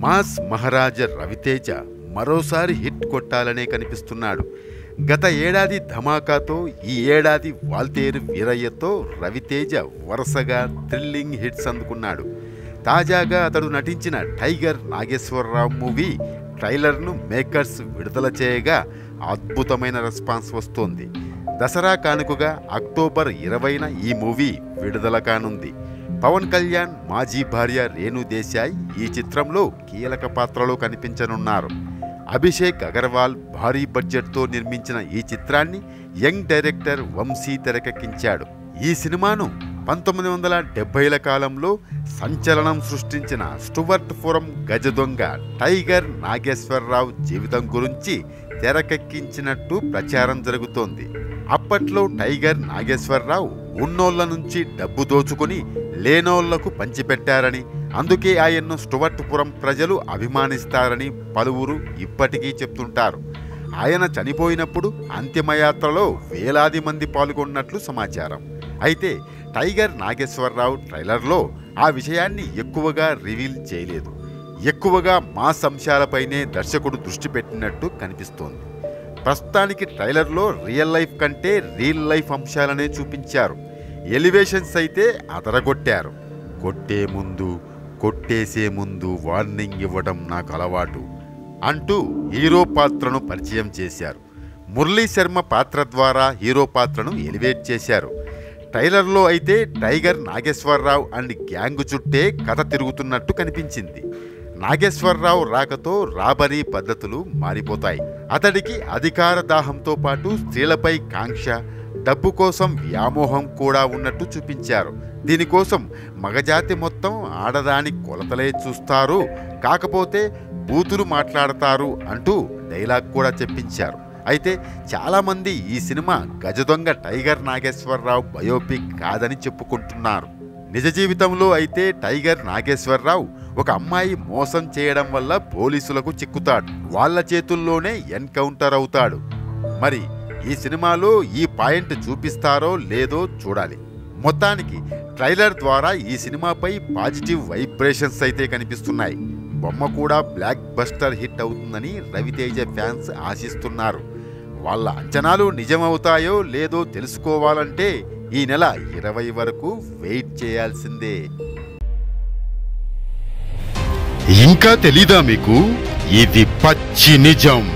mass మహారాజ రవితేజ మరోసారి hit కొట్టాలనే కనిపిస్తున్నాడు గత ఏడాది ధమాకాతో ఈ ఏడాది వాల్తేరు వీరయ్యతో రవితేజ వరుసగా థ్రిల్లింగ్ హిట్స్ అందుకున్నాడు తాజాగా అతడు నటించిన టైగర్ నాగేశ్వరరావు మూవీ ట్రైలర్ను మేకర్స్ విడుదల చేయగా అద్భుతమైన రెస్పాన్స్ వస్తోంది దసరా కానుకగా అక్టోబర్ ఇరవైన ఈ మూవీ విడుదల కానుంది పవన్ కళ్యాణ్ మాజీ భార్య రేణు దేశాయ్ ఈ చిత్రంలో కీలక పాత్రలో కనిపించనున్నారు అభిషేక్ అగర్వాల్ భారీ బడ్జెట్తో నిర్మించిన ఈ చిత్రాన్ని యంగ్ డైరెక్టర్ వంశీ తెరకెక్కించాడు ఈ సినిమాను పంతొమ్మిది వందల డెబ్బైల కాలంలో సంచలనం సృష్టించిన స్టువర్ట్ ఫోరం గజదొంగ టైగర్ నాగేశ్వరరావు జీవితం గురించి తెరకెక్కించినట్టు ప్రచారం జరుగుతోంది అప్పట్లో టైగర్ నాగేశ్వరరావు ఉన్నోళ్ల నుంచి డబ్బు దోచుకుని లేనోళ్లకు పంచిపెట్టారని అందుకే ఆయన్ను స్టువర్ట్పురం ప్రజలు అభిమానిస్తారని పలువురు ఇప్పటికీ చెప్తుంటారు ఆయన చనిపోయినప్పుడు అంతిమయాత్రలో వేలాది మంది పాల్గొన్నట్లు సమాచారం అయితే టైగర్ నాగేశ్వరరావు ట్రైలర్లో ఆ విషయాన్ని ఎక్కువగా రివీల్ చేయలేదు ఎక్కువగా మాస్ అంశాలపైనే దర్శకుడు దృష్టి పెట్టినట్టు కనిపిస్తోంది ప్రస్తుతానికి ట్రైలర్లో రియల్ లైఫ్ కంటే రియల్ లైఫ్ అంశాలనే చూపించారు ఎలివేషన్స్ అయితే అదరగొట్టారు కొట్టే ముందు కొట్టేసే ముందు వార్నింగ్ ఇవ్వడం నాకు అలవాటు అంటూ హీరో పాత్రను పరిచయం చేశారు మురళీ శర్మ పాత్ర ద్వారా హీరో పాత్రను ఎలివేట్ చేశారు ట్రైలర్లో అయితే టైగర్ నాగేశ్వరరావు అండ్ గ్యాంగ్ చుట్టే కథ తిరుగుతున్నట్టు కనిపించింది నాగేశ్వరరావు రాకతో రాబరీ పద్ధతులు మారిపోతాయి అతడికి అధికార దాహంతో పాటు స్త్రీలపై కాంక్ష డబ్బు కోసం వ్యామోహం కూడా ఉన్నట్టు చూపించారు దీనికోసం మగజాతి మొత్తం ఆడదాని కొలతలే చూస్తారు కాకపోతే బూతులు మాట్లాడతారు అంటూ డైలాగ్ కూడా చెప్పించారు అయితే చాలామంది ఈ సినిమా గజదొంగ టైగర్ నాగేశ్వరరావు బయోపిక్ కాదని చెప్పుకుంటున్నారు నిజ జీవితంలో అయితే టైగర్ నాగేశ్వరరావు ఒక అమ్మాయి మోసం చేయడం వల్ల పోలీసులకు చిక్కుతాడు వాళ్ళ చేతుల్లోనే ఎన్కౌంటర్ అవుతాడు మరి ఈ సినిమాలో ఈ పాయింట్ చూపిస్తారో లేదో చూడాలి మొత్తానికి ట్రైలర్ ద్వారా ఈ సినిమాపై పాజిటివ్ వైబ్రేషన్స్ అయితే కనిపిస్తున్నాయి బొమ్మ కూడా బ్లాక్ బస్టర్ హిట్ అవుతుందని రవితేజ ఫ్యాన్స్ ఆశిస్తున్నారు వాళ్ళ అంచనాలు నిజమవుతాయో లేదో తెలుసుకోవాలంటే ఈ నెల ఇరవై వరకు వెయిట్ చేయాల్సిందే ఇంకా తెలీదా మీకు ఇది పచ్చి నిజం